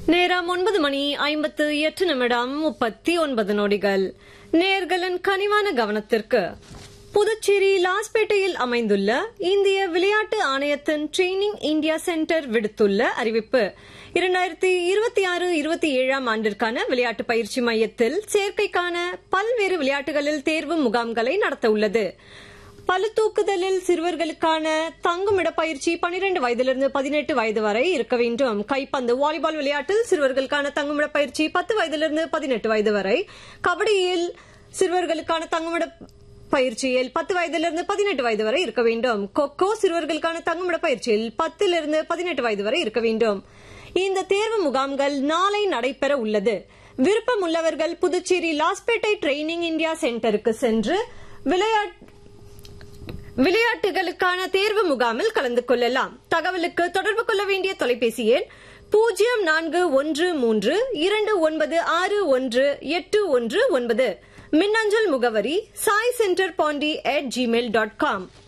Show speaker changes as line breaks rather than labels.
நேரம் ஒன்பது மணி ஐம்பத்து எட்டு நிமிடம் முப்பத்தி ஒன்பது நொடிகள் நேர்களின் கனிவான கவனத்திற்கு புதுச்சேரி லாஸ்பேட்டையில் அமைந்துள்ள இந்திய விளையாட்டு ஆணையத்தின் ட்ரெய்னிங் இந்தியா சென்டர் விடுத்துள்ள அறிவிப்பு இரண்டாயிரத்தி இருபத்தி ஆறு இருபத்தி ஏழாம் ஆண்டிற்கான விளையாட்டு பயிற்சி மையத்தில் சேர்க்கைக்கான பல்வேறு விளையாட்டுகளில் தேர்வு முகாம்களை நடத்த உள்ளது பளுதூக்குதலில் சிறுவர்களுக்கான தங்குமிட பயிற்சி பனிரெண்டு வயதிலிருந்து பதினெட்டு வயது வரை இருக்க வேண்டும் கைப்பந்து வாலிபால் விளையாட்டில் சிறுவர்களுக்கான தங்குமிட பயிற்சி பத்து வயதிலிருந்து பதினெட்டு வயது வரை கபடியில் சிறுவர்களுக்கான தங்குமிட பயிற்சியில் பத்து வயதிலிருந்து பதினெட்டு வயது வரை இருக்க வேண்டும் கொக்கோ சிறுவர்களுக்கான தங்குமிட பயிற்சியில் பத்திலிருந்து பதினெட்டு வயது வரை இருக்க வேண்டும் இந்த தேர்வு முகாம்கள் நாளை நடைபெற உள்ளது விருப்பம் உள்ளவர்கள் புதுச்சேரி லாஸ்பேட்டை ட்ரெய்னிங் இந்தியா சென்டருக்கு சென்று விளையாட்டு விளையாட்டுகளுக்கான தேர்வு முகாமில் கலந்து கொள்ளலாம் தகவலுக்கு தொடர்பு கொள்ள வேண்டிய தொலைபேசி எண் பூஜ்ஜியம் நான்கு ஒன்று மூன்று இரண்டு ஒன்பது ஆறு ஒன்று எட்டு ஒன்று ஒன்பது மின்னஞ்சல் முகவரி Sai centre Pondy at Gmail dot com